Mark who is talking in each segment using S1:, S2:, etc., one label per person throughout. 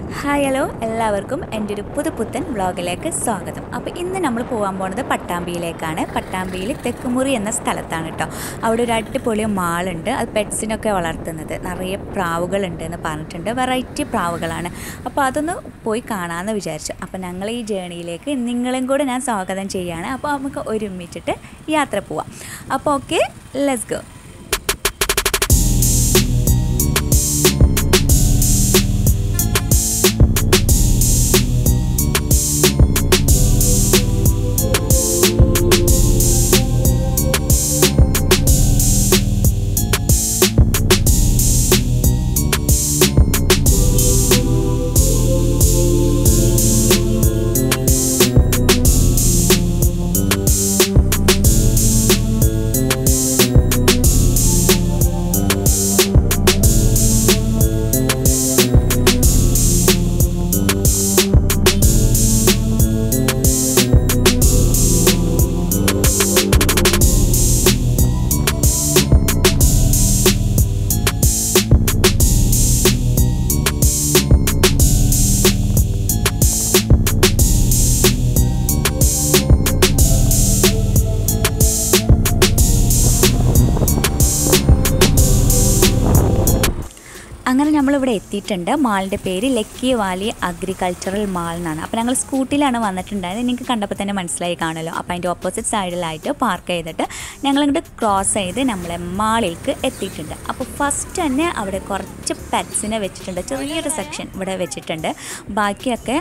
S1: Hi hello എല്ലാവർക്കും എൻ്റെ ഒരു പുതുപുത്തൻ വ്ളോഗിലേക്ക് സ്വാഗതം അപ്പോൾ ഇന്ന് നമ്മൾ പോകാൻ പോകുന്നത് പട്ടാമ്പിയിലേക്കാണ് പട്ടാമ്പിയിൽ തെക്കുമുറി എന്ന സ്ഥലത്താണ് കേട്ടോ അവിടെ ഒരു അടിപൊളി മാളുണ്ട് അത് പെറ്റ്സിനൊക്കെ വളർത്തുന്നത് നിറയെ പ്രാവുകളുണ്ട് എന്ന് പറഞ്ഞിട്ടുണ്ട് വെറൈറ്റി പ്രാവുകളാണ് അപ്പോൾ അതൊന്ന് പോയി കാണാമെന്ന് വിചാരിച്ചു അപ്പോൾ ഞങ്ങൾ ഈ ജേണിയിലേക്ക് നിങ്ങളും കൂടെ ഞാൻ സ്വാഗതം ചെയ്യുകയാണ് അപ്പോൾ നമുക്ക് ഒരുമിച്ചിട്ട് യാത്ര പോവാം അപ്പോൾ ഓക്കെ ലെറ്റ്സ് ഗോ അങ്ങനെ നമ്മളിവിടെ എത്തിയിട്ടുണ്ട് മാളിൻ്റെ പേര് ലക്കി വാലി അഗ്രികൾച്ചറൽ മാൾ എന്നാണ് അപ്പോൾ ഞങ്ങൾ സ്കൂട്ടിയിലാണ് വന്നിട്ടുണ്ടായത് നിങ്ങൾക്ക് കണ്ടപ്പോൾ തന്നെ മനസ്സിലായി കാണുമല്ലോ അപ്പോൾ അതിൻ്റെ ഓപ്പോസിറ്റ് സൈഡിലായിട്ട് പാർക്ക് ചെയ്തിട്ട് ഞങ്ങളിങ്ങോട്ട് ക്രോസ് ചെയ്ത് നമ്മളെ മാളിലേക്ക് എത്തിയിട്ടുണ്ട് അപ്പോൾ ഫസ്റ്റ് തന്നെ അവിടെ കുറച്ച് പെറ്റ്സിനെ വെച്ചിട്ടുണ്ട് ചെറിയൊരു സെക്ഷൻ ഇവിടെ വെച്ചിട്ടുണ്ട് ബാക്കിയൊക്കെ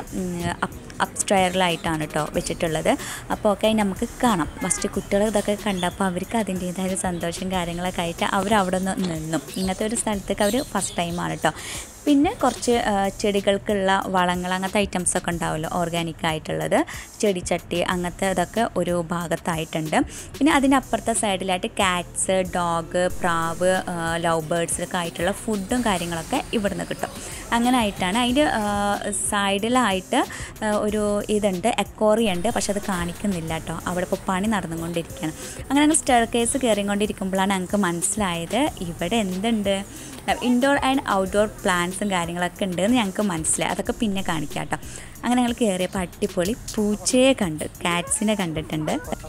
S1: അപ്സ്റ്റയറിലായിട്ടാണ് കേട്ടോ വെച്ചിട്ടുള്ളത് അപ്പോൾ ഒക്കെ നമുക്ക് കാണാം ഫസ്റ്റ് കുട്ടികൾ ഇതൊക്കെ കണ്ടപ്പോൾ അവർക്ക് അതിൻ്റേതായ ഒരു സന്തോഷം കാര്യങ്ങളൊക്കെ ആയിട്ട് അവർ അവിടെ നിന്ന് നിന്നും ഇങ്ങനത്തെ ഒരു സ്ഥലത്തേക്ക് അവർ ഫസ്റ്റ് ടൈമാണ് കേട്ടോ പിന്നെ കുറച്ച് ആ, ചെടികൾക്കുള്ള വളങ്ങൾ അങ്ങനത്തെ ഐറ്റംസ് ഒക്കെ ഉണ്ടാവുമല്ലോ ഓർഗാനിക് ആയിട്ടുള്ളത് ചെടിച്ചട്ടി അങ്ങനത്തെ ഇതൊക്കെ ഒരു ഭാഗത്തായിട്ടുണ്ട് പിന്നെ അതിനപ്പുറത്തെ സൈഡിലായിട്ട് കാറ്റ്സ് ഡോഗ് പ്രാവ് ലവ് ബേർഡ്സ് ഒക്കെ ആയിട്ടുള്ള ഫുഡും കാര്യങ്ങളൊക്കെ ഇവിടുന്ന് കിട്ടും അങ്ങനെ ആയിട്ടാണ് അതിൻ്റെ സൈഡിലായിട്ട് ആ, ഒരു ഇതുണ്ട് എക്കോറി ഉണ്ട് പക്ഷെ അത് കാണിക്കുന്നില്ല കേട്ടോ അവിടെ ഇപ്പോൾ പണി നടന്നുകൊണ്ടിരിക്കുകയാണ് അങ്ങനെ ഞങ്ങൾ സ്റ്റെയർ കേസ് കയറിക്കൊണ്ടിരിക്കുമ്പോഴാണ് ഞങ്ങൾക്ക് മനസ്സിലായത് ഇവിടെ എന്തുണ്ട് ഇൻഡോർ ആൻഡ് ഔട്ട്ഡോർ പ്ലാന്റ്സും കാര്യങ്ങളൊക്കെ ഉണ്ട് എന്ന് ഞങ്ങൾക്ക് മനസ്സിലായി അതൊക്കെ പിന്നെ കാണിക്കാം കേട്ടോ അങ്ങനെ ഞങ്ങൾ കയറിയപ്പോൾ അടിപൊളി പൂച്ചയെ കണ്ട് കാറ്റ്സിനെ കണ്ടിട്ടുണ്ട്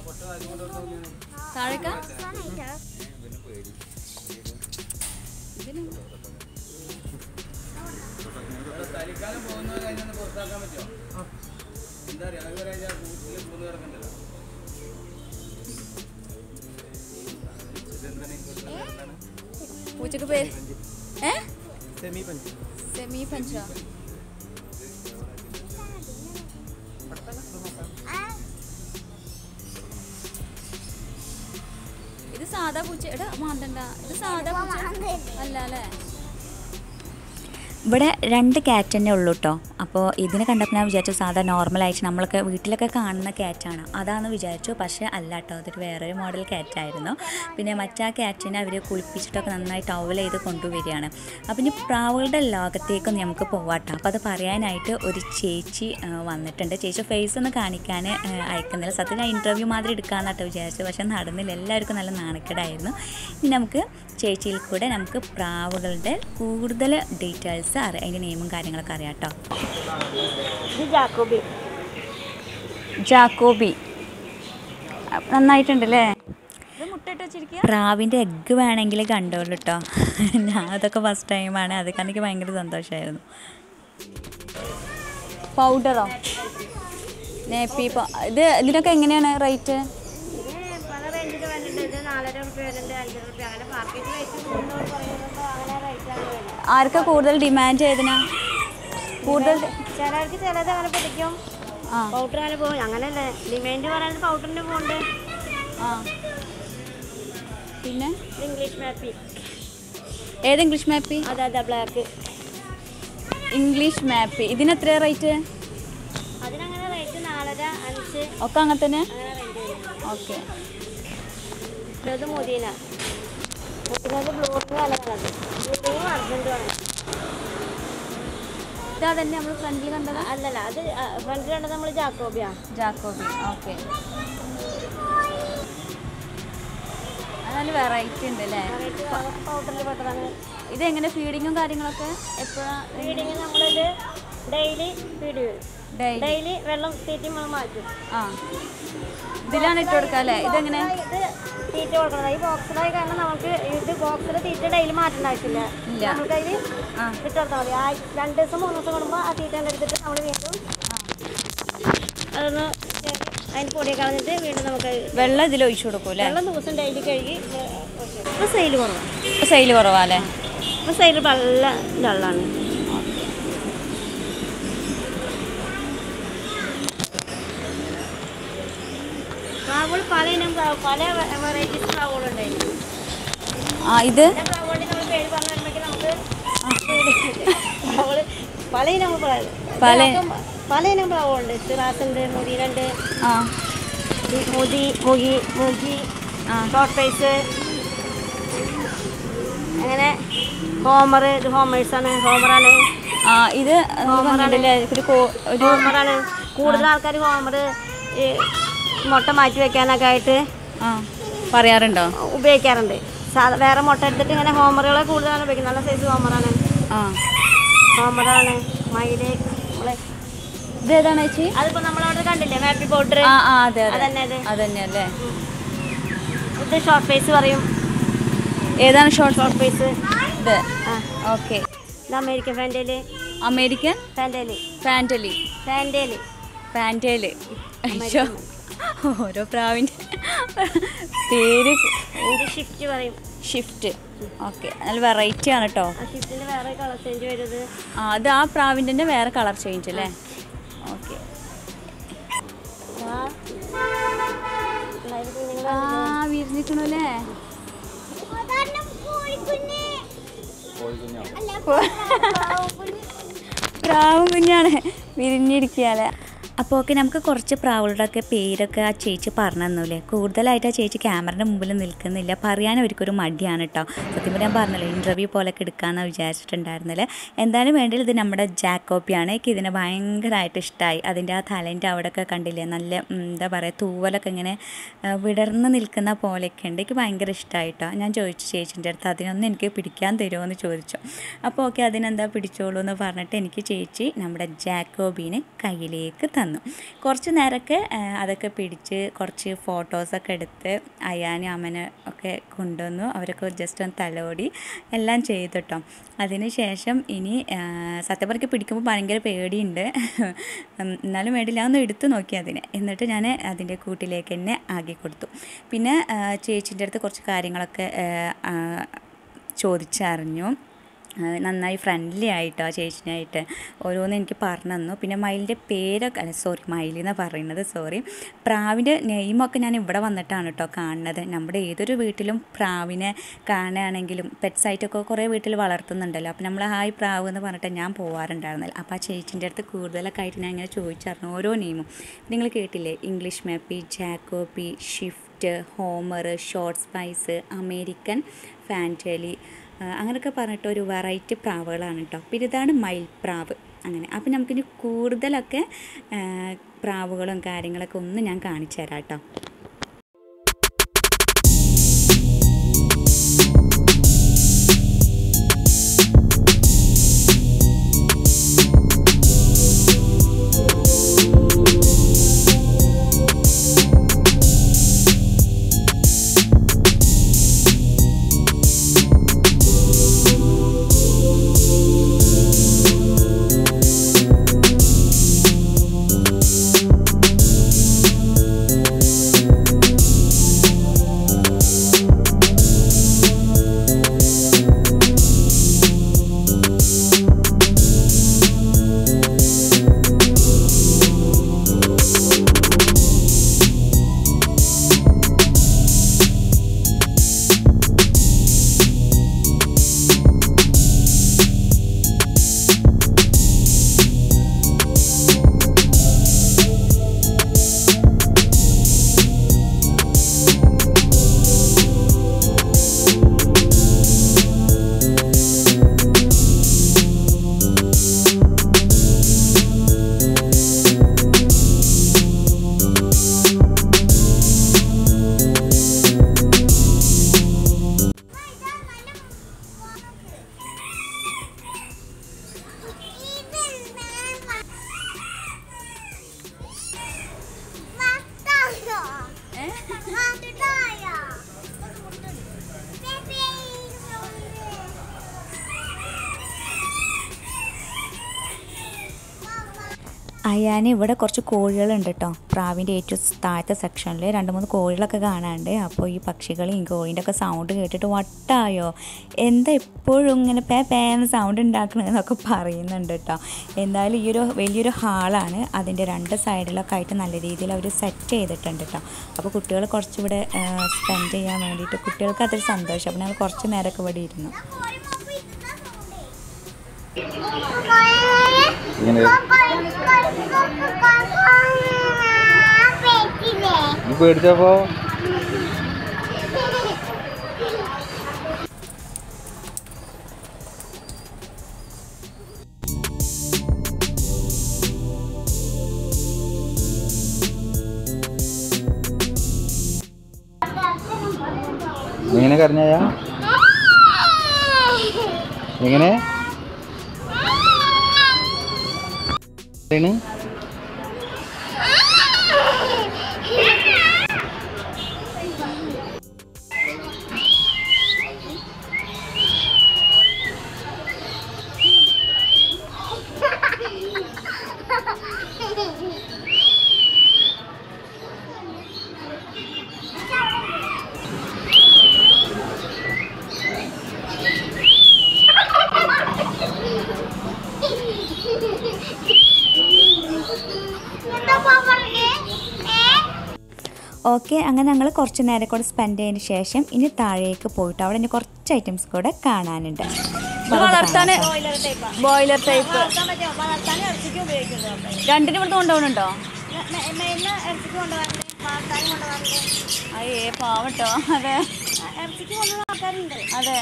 S1: താഴേക്കാ പൂച്ചക്ക് പേര് ഏ സെമി പഞ്ച ഇത് സാധാ പൂച്ച എടാ മാന്തണ്ട ഇത് സാധാ പൂച്ച അല്ല അല്ലേ ഇവിടെ രണ്ട് ക്യാറ്റ് തന്നെ ഉള്ളൂ കേട്ടോ അപ്പോൾ ഇതിനെ കണ്ടപ്പോൾ ഞാൻ വിചാരിച്ചു സാധാ നോർമലായിട്ട് നമ്മളൊക്കെ വീട്ടിലൊക്കെ കാണുന്ന ക്യാറ്റാണ് അതാണെന്ന് വിചാരിച്ചു പക്ഷേ അല്ല കേട്ടോ അതൊരു വേറൊരു മോഡൽ ക്യാറ്റായിരുന്നു പിന്നെ മറ്റാ ക്യാറ്റിനെ അവർ കുളിപ്പിച്ചിട്ടൊക്കെ നന്നായി ടവൽ ചെയ്ത് കൊണ്ടുവരികയാണ് അപ്പം ഇനി പ്രാവുകളുടെ ലോകത്തേക്കൊന്ന് നമുക്ക് പോവാട്ടോ അപ്പോൾ അത് പറയാനായിട്ട് ഒരു ചേച്ചി ആ, വന്നിട്ടുണ്ട് ചേച്ചി ഫേസ് ഒന്ന് കാണിക്കാൻ ആ, അയക്കുന്നില്ല സത്യം ഞാൻ ഇൻ്റർവ്യൂ മാതിരി എടുക്കാമെന്നാട്ടോ വിചാരിച്ചു പക്ഷേ നടന്നില്ല എല്ലാവർക്കും നല്ല നാണക്കേടായിരുന്നു ഇനി നമുക്ക് ചേച്ചിയിൽ കൂടെ നമുക്ക് പ്രാവുകളുടെ കൂടുതൽ ഡീറ്റെയിൽസ് അറിയാം അതിൻ്റെ നെയിമും കാര്യങ്ങളൊക്കെ അറിയാം കേട്ടോ
S2: ഇത് ജാക്കോബി
S1: ജാക്കോബി നന്നായിട്ടുണ്ടല്ലേ
S2: ഇത് മുട്ടയിട്ട് വെച്ചിരിക്കുക
S1: പ്രാവിൻ്റെ എഗ്ഗ് വേണമെങ്കിൽ കണ്ടോളൂ കേട്ടോ ഞാൻ അതൊക്കെ ഫസ്റ്റ് ടൈമാണ് അത് കാരണം എനിക്ക് ഭയങ്കര സന്തോഷമായിരുന്നു പൗഡറോ നേപ്പി പ- ഇത് ഇതിനൊക്കെ എങ്ങനെയാണ് റേറ്റ്
S2: ഇതിന് പല റേഞ്ചിൽ വരുന്നുണ്ട് ഇത് നാലര റുപ്യ വരുന്നുണ്ട് അഞ്ചര റുപ്യ അങ്ങനെ മാർക്കറ്റ് റേറ്റ് കൂടുന്നോട് പറയുമ്പോൾ അങ്ങനെ റേറ്റാണ് വരുന്നത്
S1: ആർക്കാ കൂടുതൽ ഡിമാൻഡ് ചെയ്തതിനാ കൂടുതൽ
S2: ചിലർക്ക് ചിലത് അങ്ങനെ പിടിക്കും
S1: ആ
S2: പൗഡർ അങ്ങനെ പോകും അങ്ങനെയല്ലേ ഡിമാൻഡ് പറയുന്നത് പൗഡറിന് പോകുന്നുണ്ട്
S1: ആ പിന്നെ
S2: ഇത് ഇംഗ്ലീഷ് മാപ്പി
S1: ഏത് ഇംഗ്ലീഷ് മാപ്പി
S2: അതെ അതെ ബ്ലാക്ക്
S1: ഇംഗ്ലീഷ് മാപ്പ് ഇതിന് എത്ര റേറ്റ്
S2: അതിനങ്ങനെ റേറ്റ് നാലര അഞ്ച്
S1: ഒക്കെ അങ്ങനെ തന്നെ
S2: അങ്ങനെ റേറ്റ് വരും
S1: ഓക്കെ
S2: ഇത് മുദീന മുദീനത് ബ്ലൂറിന് നല്ലതാണ് ബ്ലൂറിനും അർജൻറ്റുമാണ്
S1: ഇതാ തന്നെ നമ്മൾ ഫ്രണ്ടിൽ കണ്ടതാ
S2: അല്ലല്ല അത് ഫ്രണ്ട് കണ്ടത് നമ്മൾ ജാക്കോബിയാ
S1: ജാക്കോബി ഓക്കെ നല്ല വെറൈറ്റി ഉണ്ട് അല്ലേ
S2: പൗഡറിൽ പെട്ടതാണ്
S1: ഇതെങ്ങനെ ഫീഡിങ്ങും കാര്യങ്ങളൊക്കെ എപ്പോഴാ
S2: ഫീഡിങ് നമ്മളിത് ഡെയിലി ഫീഡ് ചെയ്യും
S1: ഡെയിലി
S2: ഡെയിലി വെള്ളം തീറ്റി നമ്മൾ മാറ്റും
S1: ആ ഇതിലാണ് ഇട്ട് കൊടുക്കുക അല്ലേ ഇതെങ്ങനെ
S2: ഇത് തീറ്റ കൊടുക്കണം ഈ ബോക്സിലായി കാരണം നമുക്ക് ഇത് ബോക്സിൽ തീറ്റ ഡെയിലി മാറ്റേണ്ട ആവശ്യമില്ല
S1: ഇല്ല.
S2: നമുക്ക് അതിൽ
S1: ആ
S2: ഇട്ട് കൊടുത്താൽ മതി ആ രണ്ട് ദിവസം മൂന്ന് ദിവസം കൂടുമ്പോൾ ആ തീറ്റ എടുത്തിട്ട് നമ്മൾ വീണ്ടും അതൊന്ന് അതിന് പൊടിയൊക്കെ കളഞ്ഞിട്ട് വീണ്ടും നമുക്ക്
S1: വെള്ളം ഇതിൽ ഒഴിച്ചു കൊടുക്കും അല്ലേ
S2: വെള്ളം ദിവസം ഡെയിലി കഴുകി ഇപ്പോൾ സെയിൽ കുറവാണ്
S1: സെയിൽ കുറവാ അല്ലേ
S2: ഇപ്പോൾ സെയിൽ നല്ല ഡള്ളാണ് പ്രാവുകൾ പല ഇനം പ്രാവ് പല വെറൈറ്റീസ് പ്രാവുകളുണ്ടായിരുന്നു
S1: ആ ഇത്
S2: എല്ലാ പ്രാവുകളുടെയും നമ്മൾ പേര് പറഞ്ഞു വരുമ്പോഴേക്കും നമുക്ക് പ്രാവുകൾ പല ഇനം പ്രാവ്
S1: പല-
S2: പല ഇനം പ്രാവുകളുണ്ട് സിറാസുണ്ട് മുതിരുണ്ട്
S1: ആ
S2: മുതി മുഗി മുഗി
S1: ആ
S2: ഷോർട്ട് ഫേസ് അങ്ങനെ ഹോമർ ഇത് ഹോമേഴ്സാണ് ഹോമറാണ്
S1: ആ ഇത് നമുക്ക് കണ്ടിട്ടില്ലേ ഒരു കോ- ഒരു
S2: ഹോമറാണ് കൂടുതൽ ആൾക്കാർ ഹോമർ മുട്ട മാറ്റി വെക്കാനൊക്കെ ആയിട്ട്
S1: ആ പറയാറുണ്ടോ
S2: ഉപയോഗിക്കാറുണ്ട് സാധാ വേറെ മുട്ട എടുത്തിട്ട് ഇങ്ങനെ ഹോമറുകളെ കൂടുതലാണ് ഉപയോഗിക്കുന്നത് നല്ല സൈസ് ഹോമറാണ്
S1: ആ
S2: ഹോമറാണ് മയില് നമ്മള്
S1: ഇതേതാണ് ചേച്ചി
S2: അതിപ്പോ നമ്മളവിടെ കണ്ടില്ലേ ഹാപ്പി പൗഡർ
S1: ആ ആ അതെ അതെ
S2: അതന്നെ അത്
S1: അതന്നെ അല്ലേ
S2: ഇത് ഷോർട്ട് ഫേസ് പറയും
S1: ഏതാണ് ഷോർട്ട്
S2: ഷോർട്ട് ഫേസ്
S1: ഇത്
S2: ആ
S1: ഓക്കെ
S2: ഇത് അമേരിക്കൻ ഫാൻറ്റേല്
S1: അമേരിക്കൻ
S2: ഫാൻറ്റേല്
S1: ഫാൻറ്റലി
S2: ഫാൻറ്റേല്
S1: ഫാൻറ്റേല് അയ്യോ ഓരോ പ്രാവിൻ്റെ പേര്
S2: ഇത് ഷിഫ്റ്റ് പറയും
S1: ഷിഫ്റ്റ് ഓക്കെ നല്ല വെറൈറ്റി ആണ് കേട്ടോ
S2: ആ ഷിഫ്റ്റിന്റെ വേറെ കളർ ചേഞ്ച് വരുന്നത്
S1: ആ അത് ആ പ്രാവിൻ്റെ തന്നെ വേറെ കളർ ചേഞ്ച് അല്ലേ ഓക്കെ
S2: ആ ഉണ്ടായത് കുഞ്ഞുങ്ങൾ
S1: ആ വിരിഞ്ഞിക്കണു അല്ലേ പ്രാവും കുഞ്ഞാണ് വിരിഞ്ഞിരിക്കുകയല്ലേ അപ്പോൾ ഓക്കെ നമുക്ക് കുറച്ച് പ്രാവുകളുടെയൊക്കെ പേരൊക്കെ ആ ചേച്ചി പറഞ്ഞു തന്നൂലേ കൂടുതലായിട്ട് ആ ചേച്ചി ക്യാമറയുടെ മുമ്പിൽ നിൽക്കുന്നില്ല പറയാൻ അവർക്കൊരു മടിയാണ് കേട്ടോ സത്യം പറഞ്ഞാൽ ഞാൻ പറഞ്ഞല്ലോ ഇൻ്റർവ്യൂ പോലൊക്കെ എടുക്കാമെന്ന് വിചാരിച്ചിട്ടുണ്ടായിരുന്നില്ല എന്തായാലും വേണ്ടത് ഇത് നമ്മുടെ ജാക്കോപ്പിയാണ് എനിക്ക് ഇതിനെ ഭയങ്കരമായിട്ട് ഇഷ്ടമായി അതിൻ്റെ ആ തലേൻ്റെ അവിടെയൊക്കെ കണ്ടില്ലേ നല്ല ഉം, എന്താ പറയുക തൂവലൊക്കെ ഇങ്ങനെ ആ, വിടർന്ന് നിൽക്കുന്ന പോലെയൊക്കെ ഉണ്ട് എനിക്ക് ഭയങ്കര ഇഷ്ടമായിട്ടോ ഞാൻ ചോദിച്ചു ചേച്ചിൻ്റെ അടുത്ത് അതിനൊന്നും എനിക്ക് പിടിക്കാൻ തരുമോ എന്ന് ചോദിച്ചു അപ്പോൾ ഓക്കെ അതിനെന്താ പിടിച്ചോളൂ എന്ന് പറഞ്ഞിട്ട് എനിക്ക് ചേച്ചി നമ്മുടെ ജാക്കോബീനെ കയ്യിലേക്ക് തന്നു കുറച്ച് നേരമൊക്കെ ആ, അതൊക്കെ പിടിച്ച് കുറച്ച് ഫോട്ടോസൊക്കെ എടുത്ത് അയാനും അമ്മനെ ഒക്കെ കൊണ്ടുവന്നു അവരൊക്കെ ജസ്റ്റ് ഒന്ന് തലോടി എല്ലാം ചെയ്തു കേട്ടോ അതിന് ശേഷം ഇനി ആ, സത്യം പറഞ്ഞ് പിടിക്കുമ്പോൾ ഭയങ്കര പേടിയുണ്ട് ഉം, എന്നാലും വേണ്ടില്ല ഒന്ന് എടുത്തു നോക്കി അതിനെ എന്നിട്ട് ഞാൻ അതിൻ്റെ കൂട്ടിലേക്ക് തന്നെ ആക്കി കൊടുത്തു പിന്നെ ആ, ചേച്ചീൻ്റെ അടുത്ത് കുറച്ച് കാര്യങ്ങളൊക്കെ ആ, ആ, ചോദിച്ചറിഞ്ഞു ആ, നന്നായി ഫ്രണ്ട്ലി ആയിട്ടോ ആ ചേച്ചിനായിട്ട് ഓരോന്ന് എനിക്ക് പറഞ്ഞു തന്നു പിന്നെ മയിലിൻ്റെ പേരൊക്കെ അല്ല സോറി മയിലെന്നാണ് പറയുന്നത് സോറി പ്രാവിൻ്റെ നെയിമൊക്കെ ഞാൻ ഇവിടെ വന്നിട്ടാണ് കേട്ടോ കാണുന്നത് നമ്മുടെ ഏതൊരു വീട്ടിലും പ്രാവിനെ കാണുകയാണെങ്കിലും പെറ്റ്സ് ആയിട്ടൊക്കെ കുറേ വീട്ടിൽ വളർത്തുന്നുണ്ടല്ലോ അപ്പോൾ നമ്മൾ ഹായ് പ്രാവ് എന്ന് പറഞ്ഞിട്ട് ഞാൻ പോവാറുണ്ടായിരുന്നില്ല അപ്പോൾ ആ ചേച്ചിൻ്റെ അടുത്ത് കൂടുതലൊക്കെ ആയിട്ട് ഞാൻ ഇങ്ങനെ ചോദിച്ചറിഞ്ഞു ഓരോ നെയിമും നിങ്ങൾ കേട്ടില്ലേ ഇംഗ്ലീഷ് മാപ്പി ജാക്കോപ്പി shift homer short spice American fantail ആ, അങ്ങനെയൊക്കെ പറഞ്ഞിട്ട് ഒരു വെറൈറ്റി പ്രാവുകളാണ് കേട്ടോ പിന്നെ ഇതാണ് മയിൽപ്രാവ് അങ്ങനെ അപ്പം നമുക്കിനി കൂടുതലൊക്കെ ആ, പ്രാവുകളും കാര്യങ്ങളൊക്കെ ഒന്ന് ഞാൻ കാണിച്ചു തരാം കേട്ടോ അയാന് ഇവിടെ കുറച്ച് കോഴികളുണ്ട് കേട്ടോ പ്രാവിൻ്റെ ഏറ്റവും താഴത്തെ സെക്ഷനിൽ രണ്ട് മൂന്ന് കോഴികളൊക്കെ കാണാണ്ട് അപ്പോൾ ഈ പക്ഷികളെയും കോഴീൻ്റെ ഒക്കെ സൗണ്ട് കേട്ടിട്ട് വട്ടായോ എന്താ എപ്പോഴും ഇങ്ങനെ പേ പേന്ന് സൗണ്ട് ഉണ്ടാക്കണമെന്നൊക്കെ പറയുന്നുണ്ട് കേട്ടോ എന്തായാലും ഈ ഒരു വലിയൊരു ഹാളാണ് അതിൻ്റെ രണ്ട് സൈഡിലൊക്കെ ആയിട്ട് നല്ല രീതിയിൽ അവർ സെറ്റ് ചെയ്തിട്ടുണ്ട് കേട്ടോ അപ്പോൾ കുട്ടികൾ കുറച്ചിവിടെ സ്പെൻഡ് ചെയ്യാൻ വേണ്ടിയിട്ട് കുട്ടികൾക്ക് അതൊരു സന്തോഷം അപ്പോൾ ഞങ്ങൾ കുറച്ച് നേരമൊക്കെ ഇവിടെ ഇരുന്നു
S3: ഇങ്ങനെ നീ പേടിച്ചപ്പോ നീ എങ്ങനെ കരഞ്ഞായ എങ്ങനെ ആണ്
S1: ഓക്കെ അങ്ങനെ ഞങ്ങൾ കുറച്ച് നേരം കൂടെ സ്പെൻഡ് ചെയ്തതിന് ശേഷം ഇനി താഴേക്ക് പോയിട്ട് അവിടെ ഇനി കുറച്ച് ഐറ്റംസ് കൂടെ കാണാനുണ്ട് വളർത്താൻ
S2: ബോയിലർ ടൈപ്പാ
S1: ബോയിലർ ടൈപ്പ്
S2: വളർത്താൻ പറ്റുമോ വളർത്താൻ ഇറച്ചിക്ക് ഉപയോഗിക്കുന്നത്
S1: രണ്ടിനും ഇവിടുന്ന് കൊണ്ടുപോകുന്നുണ്ടോ
S2: മെയിന് ഇറച്ചിക്ക് കൊണ്ടുപോകാറുണ്ട് വളർത്താനും കൊണ്ടുപോകാറുണ്ട്
S1: അയ്യേ പാവട്ടോ അതെ
S2: ആ, ഇറച്ചിക്ക് കൊണ്ടുപോകുന്ന ആൾക്കാരുണ്ട്
S1: അതെ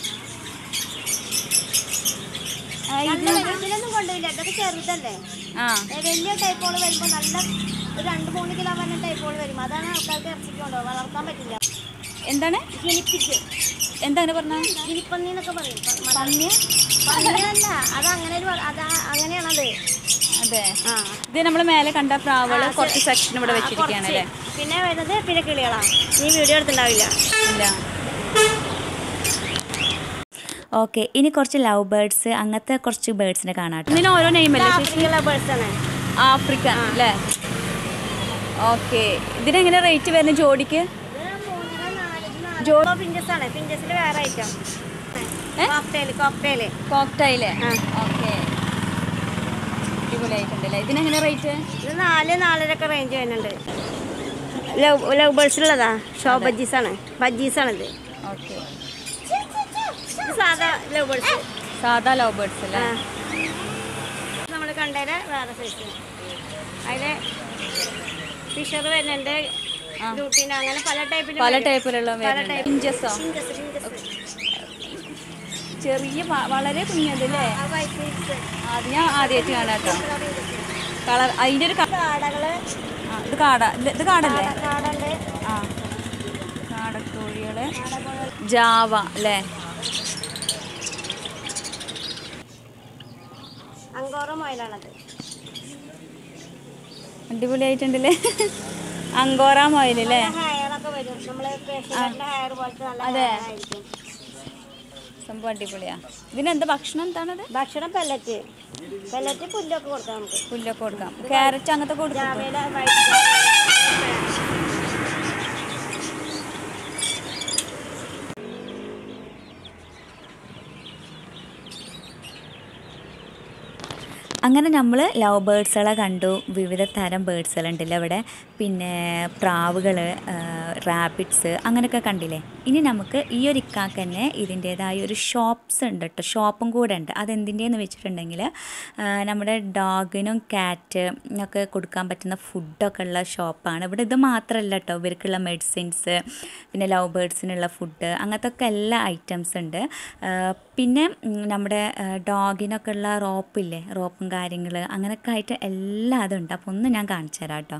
S1: ആ, ഇത്
S2: നല്ല ഇതിലൊന്നും കൊണ്ടുപോയില്ല ഇതൊക്കെ ചെറുതല്ലേ
S1: ആ
S2: ഏ, വലിയ ടൈപ്പുകൾ വരുമ്പോൾ നല്ല ഒരു രണ്ട് മൂന്ന് കിലോ വരുന്ന ടൈപ്പുകൾ വരും അതാണ് ആൾക്കാർക്ക് ഇറച്ചിക്ക് കൊണ്ടുപോകുക വളർത്താൻ പറ്റില്ല
S1: എന്താണ്
S2: ഗിനിപ്പിക്ക്
S1: എന്താണ് പറഞ്ഞ
S2: ഗിനിപ്പന്നി എന്നൊക്കെ പറയും പ-
S1: പന്നി
S2: പന്നിയല്ല അത് അങ്ങനെ ഒരു വ- അത് അങ്ങനെയാണത്
S1: അതെ
S2: ആ
S1: ഇത് നമ്മൾ മേലെ കണ്ട പ്രാവുകൾ
S2: ആ,
S1: കുറച്ച്
S2: ശരി.
S1: സെക്ഷൻ ഇവിടെ
S2: ആ,
S1: വെച്ചിരിക്കുകയാണ്
S2: കുറച്ച്.
S1: അല്ലേ
S2: പിന്നെ വരുന്നത് പിന്നെ കിളികളാണ് നീ വീഡിയോ എടുത്തിട്ടുണ്ടാവില്ല
S1: ഇല്ല ഓക്കെ ഇനി കുറച്ച് ലവ് ബേർഡ്സ് അങ്ങനത്തെ കുറച്ച് ബേർഡ്സിനെ കാണാം കേട്ടോ ഇതിന് ഓരോ നെയിം അല്ലേ ചേച്ചി
S2: ആഫ്രിക്കയിലെ ബേർഡ്സ് ആണ്
S1: ആഫ്രിക്ക അല്ലേ ഓക്കെ ഇതിനെങ്ങനെ റേറ്റ് വരുന്നത് ജോഡിക്ക്
S2: ജോളോ പിഞ്ചസ് ആണ് പിഞ്ചസിൽ വേറെ ഐറ്റം കോക്ടെയിൽ കോക്ടെയിൽ
S1: കോക്ടൈല്
S2: ആ.
S1: ഓക്കെ അടിപൊളിയായിട്ടുണ്ടല്ലേ ഇതിനെങ്ങനെ റേറ്റ്
S2: ഇത് നാല് നാലരൊക്കെ റേഞ്ച് വരുന്നുണ്ട് ലവ് ലവ് ബേർഡ്സിലുള്ളതാ ഷോ ബജ്ജീസ് ആണ് ബജ്ജീസ് ആണിത്
S1: ഓക്കെ
S2: ഇത് സാധാ ലവ് ബേർഡ്സ്
S1: സാധാ ലവ് ബേർഡ്സ് അല്ലേ
S2: നമ്മൾ കണ്ടതിന് വേറെ സൈസ് അതില് ഫിഷർ വരുന്നുണ്ട്
S1: ആ.
S2: ഗ്ലൂട്ടീൻ അങ്ങനെ പല ടൈപ്പിൽ
S1: പല ടൈപ്പിലുള്ള
S2: പല ടൈപ്പ്
S1: ഇഞ്ചസോ ചെറിയ വ- വളരെ കുഞ്ഞത് അല്ലേ അത് ഞാൻ ആദ്യമായിട്ട് കാണാം കേട്ടോ കളർ അതിൻ്റെ ഒരു ക-
S2: കാടകള്
S1: ആ, ഇത് കാട ഇത് ഇത് കാടല്ലേ
S2: കാടുണ്ട്
S1: ആ കാടക്കോഴികള് ജാവ അല്ലേ
S2: അങ്കോറ മൊയിലാണത്
S1: അടിപൊളിയായിട്ടുണ്ടല്ലേ അങ്കോറ മൊയിൽ അല്ലേ
S2: ഹെയറൊക്കെ വരും നമ്മള് പേഷ്യന്റിന്റെ ഹെയർ പോലത്തെ നല്ല
S1: അതെ.
S2: hair ആയിരിക്കും
S1: സംഭവം അടിപൊളിയാ ഇതിനെന്താ ഭക്ഷണം എന്താണത്
S2: ഭക്ഷണം പെല്ലറ്റ് പെല്ലറ്റ് പുല്ലൊക്കെ കൊടുക്കാം നമുക്ക്
S1: പുല്ലൊക്കെ കൊടുക്കാം ക്യാരറ്റ് അങ്ങനത്തെ കൊടുക്കാം
S2: രാവിലെ വൈകിട്ട്
S1: അങ്ങനെ നമ്മൾ ലവ് ബേർഡ്സുകളെ കണ്ടു വിവിധ തരം ബേർഡ്സുകളുണ്ടല്ലോ ഇവിടെ പിന്നെ പ്രാവുകൾ റാബിറ്റ്സ് അങ്ങനെയൊക്കെ കണ്ടില്ലേ ഇനി നമുക്ക് ഈ ഒരു ഇക്കാക്ക് തന്നെ ഇതിൻ്റേതായ ഒരു ഷോപ്സ് ഉണ്ട് കേട്ടോ ഷോപ്പും കൂടെ ഉണ്ട് അതെന്തിൻ്റെയെന്ന് വെച്ചിട്ടുണ്ടെങ്കിൽ നമ്മുടെ ഡോഗിനും ക്യാറ്റ് ഒക്കെ കൊടുക്കാൻ പറ്റുന്ന ഫുഡൊക്കെ ഉള്ള ഷോപ്പാണ് ഇവിടെ ഇത് മാത്രമല്ല കേട്ടോ ഇവർക്കുള്ള മെഡിസിൻസ് പിന്നെ ലവ് ബേർഡ്സിനുള്ള ഫുഡ് അങ്ങനത്തെ ഒക്കെ എല്ലാ ഐറ്റംസ് ഉണ്ട് ആ, പിന്നെ ഉം, നമ്മുടെ ഡോഗിനൊക്കെ ഉള്ള റോപ്പില്ലേ റോപ്പും കാര്യങ്ങൾ അങ്ങനെയൊക്കെ ആയിട്ട് എല്ലാം അതുണ്ട് അപ്പോൾ ഒന്ന് ഞാൻ കാണിച്ചു തരാം കേട്ടോ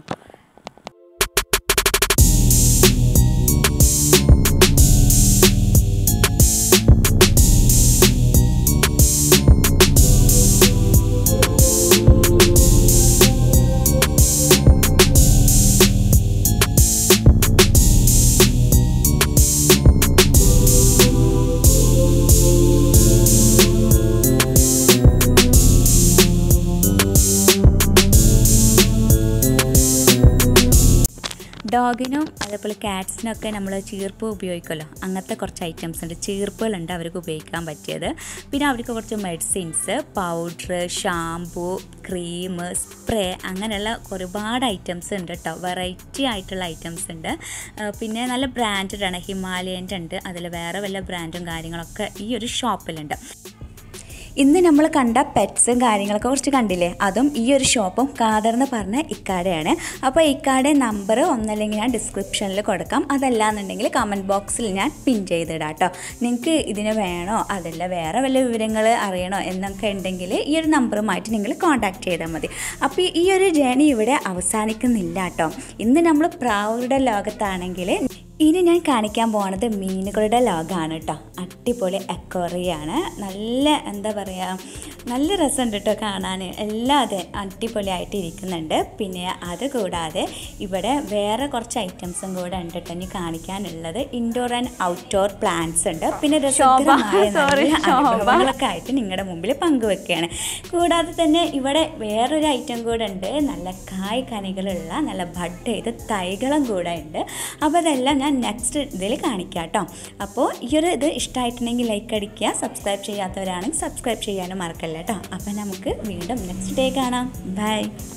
S1: ഡോഗിനും അതേപോലെ കാറ്റ്സിനൊക്കെ നമ്മൾ ചീർപ്പ് ഉപയോഗിക്കുമല്ലോ അങ്ങനത്തെ കുറച്ച് ഐറ്റംസ് ഉണ്ട് ചീർപ്പുകളുണ്ട് അവർക്ക് ഉപയോഗിക്കാൻ പറ്റിയത് പിന്നെ അവർക്ക് കുറച്ച് medicines powder shampoo cream spray അങ്ങനെയുള്ള ഒരുപാട് ഐറ്റംസ് ഉണ്ട് കേട്ടോ വെറൈറ്റി ആയിട്ടുള്ള ഐറ്റംസ് ഉണ്ട് ആ, പിന്നെ നല്ല ബ്രാൻഡഡ് ആണ് ഹിമാലയൻ്റെ ഉണ്ട് അതിൽ വേറെ വല്ല ബ്രാൻഡും കാര്യങ്ങളൊക്കെ ഈ ഒരു ഷോപ്പിലുണ്ട് ഇന്ന് നമ്മൾ കണ്ട പെറ്റ്സും കാര്യങ്ങളൊക്കെ കുറച്ച് കണ്ടില്ലേ അതും ഈ ഒരു ഷോപ്പും കാതർന്ന് പറഞ്ഞ ഇക്കാടെയാണ് അപ്പോൾ ഇക്കാടെ നമ്പർ ഒന്നല്ലെങ്കിൽ ഞാൻ ഡിസ്ക്രിപ്ഷനിൽ കൊടുക്കാം അതല്ലാന്നുണ്ടെങ്കിൽ കമൻറ്റ് ബോക്സിൽ ഞാൻ പിൻ ചെയ്തിടാം കേട്ടോ നിങ്ങൾക്ക് ഇതിന് വേണോ അതല്ല വേറെ വല്ല വിവരങ്ങൾ അറിയണോ എന്നൊക്കെ ഉണ്ടെങ്കിൽ ഈ ഒരു നമ്പറുമായിട്ട് നിങ്ങൾ കോൺടാക്ട് ചെയ്താൽ മതി അപ്പോൾ ഈ ഒരു ജേണി ഇവിടെ അവസാനിക്കുന്നില്ല കേട്ടോ ഇന്ന് നമ്മൾ പ്രാവുകളുടെ ലോകത്താണെങ്കിൽ ഇനി ഞാൻ കാണിക്കാൻ പോകുന്നത് മീനുകളുടെ ലോകമാണ് കേട്ടോ അടിപൊളി അക്വറിയാണ് നല്ല എന്താ പറയുക നല്ല രസമുണ്ട് കേട്ടോ കാണാൻ എല്ലാം അതെ അടിപൊളിയായിട്ട് ഇരിക്കുന്നുണ്ട് പിന്നെ അത് കൂടാതെ ഇവിടെ വേറെ കുറച്ച് ഐറ്റംസും കൂടെ ഉണ്ട് കേട്ടോ ഇനി കാണിക്കാനുള്ളത് ഇൻഡോർ ആൻഡ് ഔട്ട്ഡോർ പ്ലാന്റ്സ് ഉണ്ട് പിന്നെ രസകരമായ
S2: sorry,
S1: നല്ല
S2: ശോഭ.
S1: അനുഭവങ്ങളൊക്കെ ആയിട്ട് നിങ്ങളുടെ മുമ്പിൽ പങ്കുവെക്കുകയാണ് കൂടാതെ തന്നെ ഇവിടെ വേറൊരു ഐറ്റം കൂടെ ഉണ്ട് നല്ല കായ് കനികളുള്ള നല്ല ബഡ് ചെയ്ത തൈകളും കൂടെ ഉണ്ട് അപ്പോൾ അതെല്ലാം ഞാൻ നെക്സ്റ്റ് ഇതിൽ കാണിക്കാം കേട്ടോ അപ്പോൾ ഈ ഒരു ഇത് ഇഷ്ടമായിട്ടുണ്ടെങ്കിൽ ലൈക്ക് അടിക്കുക സബ്സ്ക്രൈബ് ചെയ്യാത്തവരാണെങ്കിൽ സബ്സ്ക്രൈബ് ചെയ്യാനും മറക്കല്ല കേട്ടോ അപ്പോൾ നമുക്ക് വീണ്ടും നെക്സ്റ്റ് ഡേ കാണാം ബൈ